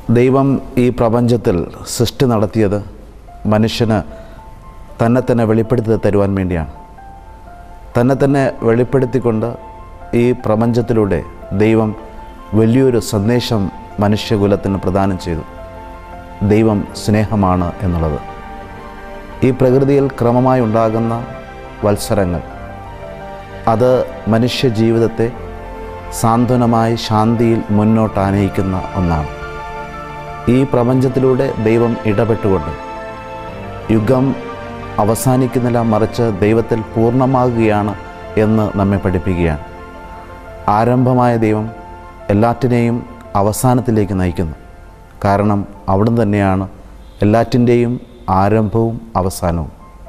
ദൈവം ഈ പ്രപഞ്ചത്തിൽ സൃഷ്ടി നടത്തിയത് മനുഷ്യന് തന്നെ തന്നെ വെളിപ്പെടുത്തി തരുവാൻ വേണ്ടിയാണ് തന്നെ തന്നെ വെളിപ്പെടുത്തിക്കൊണ്ട് ഈ പ്രപഞ്ചത്തിലൂടെ ദൈവം വലിയൊരു സന്ദേശം മനുഷ്യകുലത്തിന് പ്രദാനം ചെയ്തു ദൈവം സ്നേഹമാണ് എന്നുള്ളത് ഈ പ്രകൃതിയിൽ ക്രമമായി ഉണ്ടാകുന്ന വത്സരങ്ങൾ അത് മനുഷ്യ ജീവിതത്തെ സാന്ത്വനമായി ശാന്തിയിൽ മുന്നോട്ട് ആനയിക്കുന്ന ഒന്നാണ് ഈ പ്രപഞ്ചത്തിലൂടെ ദൈവം ഇടപെട്ടുകൊണ്ട് യുഗം അവസാനിക്കുന്നില്ല മറിച്ച് ദൈവത്തിൽ പൂർണ്ണമാകുകയാണ് എന്ന് നമ്മെ പഠിപ്പിക്കുകയാണ് ആരംഭമായ ദൈവം എല്ലാറ്റിനെയും അവസാനത്തിലേക്ക് നയിക്കുന്നു കാരണം അവിടുന്ന് തന്നെയാണ് എല്ലാറ്റിൻ്റെയും ആരംഭവും അവസാനവും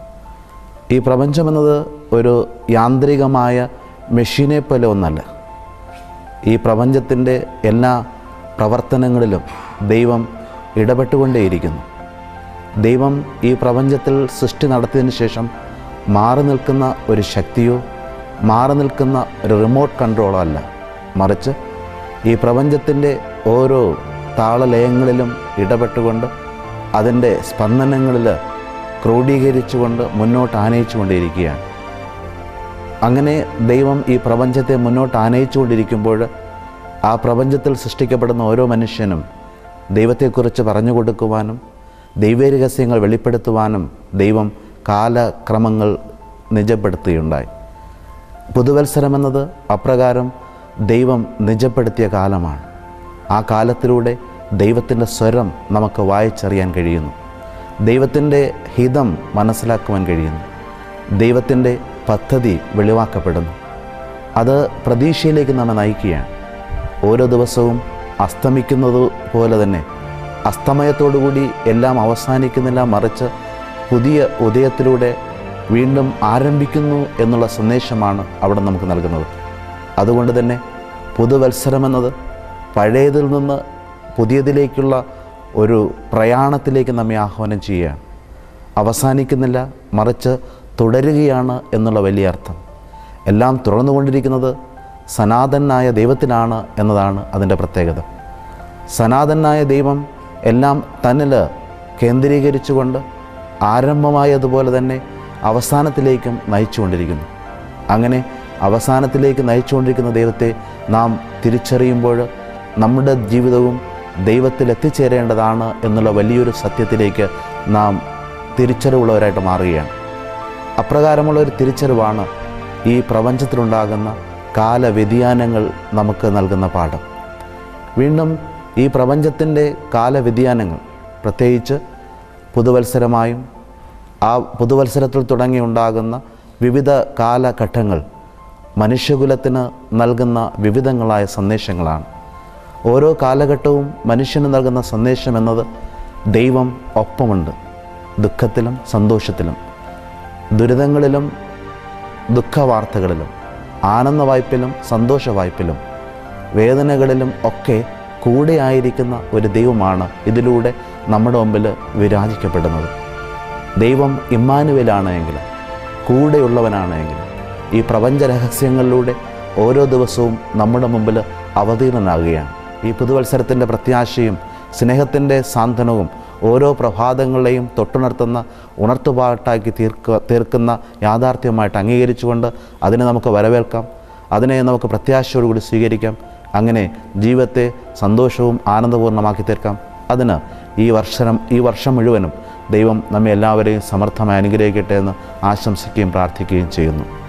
ഈ പ്രപഞ്ചമെന്നത് ഒരു യാന്ത്രികമായ മെഷീനെ പോലെ ഒന്നല്ല ഈ പ്രപഞ്ചത്തിൻ്റെ എല്ലാ പ്രവർത്തനങ്ങളിലും ദൈവം ഇടപെട്ടുകൊണ്ടേയിരിക്കുന്നു ദൈവം ഈ പ്രപഞ്ചത്തിൽ സൃഷ്ടി നടത്തിയതിന് ശേഷം മാറി നിൽക്കുന്ന ഒരു ശക്തിയോ മാറി നിൽക്കുന്ന ഒരു റിമോട്ട് കൺട്രോളോ അല്ല മറിച്ച് ഈ പ്രപഞ്ചത്തിൻ്റെ ഓരോ താളലയങ്ങളിലും ഇടപെട്ടുകൊണ്ട് അതിൻ്റെ സ്പന്ദനങ്ങളിൽ ക്രോഡീകരിച്ചുകൊണ്ട് മുന്നോട്ട് ആനയിച്ചുകൊണ്ടിരിക്കുകയാണ് അങ്ങനെ ദൈവം ഈ പ്രപഞ്ചത്തെ മുന്നോട്ട് ആനയിച്ചുകൊണ്ടിരിക്കുമ്പോൾ ആ പ്രപഞ്ചത്തിൽ സൃഷ്ടിക്കപ്പെടുന്ന ഓരോ മനുഷ്യനും ദൈവത്തെക്കുറിച്ച് പറഞ്ഞു കൊടുക്കുവാനും ദൈവരഹസ്യങ്ങൾ വെളിപ്പെടുത്തുവാനും ദൈവം കാലക്രമങ്ങൾ നിജപ്പെടുത്തുകയുണ്ടായി പുതുവത്സരമെന്നത് അപ്രകാരം ദൈവം നിജപ്പെടുത്തിയ കാലമാണ് ആ കാലത്തിലൂടെ ദൈവത്തിൻ്റെ സ്വരം നമുക്ക് വായിച്ചറിയാൻ കഴിയുന്നു ദൈവത്തിൻ്റെ ഹിതം മനസ്സിലാക്കുവാൻ കഴിയുന്നു ദൈവത്തിൻ്റെ പദ്ധതി വെളിവാക്കപ്പെടുന്നു അത് പ്രതീക്ഷയിലേക്ക് നമ്മെ നയിക്കുകയാണ് ഓരോ ദിവസവും അസ്തമിക്കുന്നത് പോലെ തന്നെ അസ്തമയത്തോടുകൂടി എല്ലാം അവസാനിക്കുന്നില്ല മറിച്ച് പുതിയ ഉദയത്തിലൂടെ വീണ്ടും ആരംഭിക്കുന്നു എന്നുള്ള സന്ദേശമാണ് അവിടെ നമുക്ക് നൽകുന്നത് അതുകൊണ്ട് തന്നെ പുതുവത്സരമെന്നത് പഴയതിൽ നിന്ന് പുതിയതിലേക്കുള്ള ഒരു പ്രയാണത്തിലേക്ക് നമ്മെ ആഹ്വാനം ചെയ്യുകയാണ് അവസാനിക്കുന്നില്ല മറിച്ച് തുടരുകയാണ് എന്നുള്ള വലിയ അർത്ഥം എല്ലാം തുറന്നുകൊണ്ടിരിക്കുന്നത് സനാതനായ ദൈവത്തിനാണ് എന്നതാണ് അതിൻ്റെ പ്രത്യേകത സനാതനായ ദൈവം എല്ലാം തന്നിൽ കേന്ദ്രീകരിച്ചുകൊണ്ട് ആരംഭമായതുപോലെ തന്നെ അവസാനത്തിലേക്കും നയിച്ചുകൊണ്ടിരിക്കുന്നു അങ്ങനെ അവസാനത്തിലേക്ക് നയിച്ചുകൊണ്ടിരിക്കുന്ന ദൈവത്തെ നാം തിരിച്ചറിയുമ്പോൾ നമ്മുടെ ജീവിതവും ദൈവത്തിൽ എത്തിച്ചേരേണ്ടതാണ് എന്നുള്ള വലിയൊരു സത്യത്തിലേക്ക് നാം തിരിച്ചറിവുള്ളവരായിട്ട് മാറുകയാണ് അപ്രകാരമുള്ള ഒരു തിരിച്ചറിവാണ് ഈ പ്രപഞ്ചത്തിലുണ്ടാകുന്ന കാലവ്യതിയാനങ്ങൾ നമുക്ക് നൽകുന്ന പാഠം വീണ്ടും ഈ പ്രപഞ്ചത്തിൻ്റെ കാലവ്യതിയാനങ്ങൾ പ്രത്യേകിച്ച് പുതുവത്സരമായും ആ പുതുവത്സരത്തിൽ തുടങ്ങി ഉണ്ടാകുന്ന വിവിധ കാലഘട്ടങ്ങൾ മനുഷ്യകുലത്തിന് നൽകുന്ന വിവിധങ്ങളായ സന്ദേശങ്ങളാണ് ഓരോ കാലഘട്ടവും മനുഷ്യന് നൽകുന്ന സന്ദേശം എന്നത് ദൈവം ഒപ്പമുണ്ട് ദുഃഖത്തിലും സന്തോഷത്തിലും ദുരിതങ്ങളിലും ദുഃഖവാർത്തകളിലും ആനന്ദ വായ്പിലും സന്തോഷ വായ്പിലും വേദനകളിലും ഒക്കെ കൂടെ ആയിരിക്കുന്ന ഒരു ദൈവമാണ് ഇതിലൂടെ നമ്മുടെ മുമ്പിൽ വിരാജിക്കപ്പെടുന്നത് ദൈവം ഇമ്മാനുവലാണ് എങ്കിൽ കൂടെയുള്ളവനാണ് എങ്കിൽ ഈ പ്രപഞ്ച രഹസ്യങ്ങളിലൂടെ ഓരോ ദിവസവും നമ്മുടെ മുമ്പിൽ അവതീർണനാകുകയാണ് ഈ പുതുവത്സരത്തിൻ്റെ പ്രത്യാശയും സ്നേഹത്തിൻ്റെ സാന്ത്വനവും ഓരോ പ്രഭാതങ്ങളെയും തൊട്ടുണർത്തുന്ന ഉണർത്തുപാട്ടാക്കി തീർക്കുക തീർക്കുന്ന യാഥാർത്ഥ്യമായിട്ട് അംഗീകരിച്ചുകൊണ്ട് അതിനെ നമുക്ക് വരവേൽക്കാം അതിനെ നമുക്ക് പ്രത്യാശയോടുകൂടി സ്വീകരിക്കാം അങ്ങനെ ജീവിതത്തെ സന്തോഷവും ആനന്ദപൂർണ്ണമാക്കി തീർക്കാം അതിന് ഈ വർഷം ഈ വർഷം മുഴുവനും ദൈവം നമ്മെ എല്ലാവരെയും സമർത്ഥമായി അനുഗ്രഹിക്കട്ടെ എന്ന് ആശംസിക്കുകയും പ്രാർത്ഥിക്കുകയും ചെയ്യുന്നു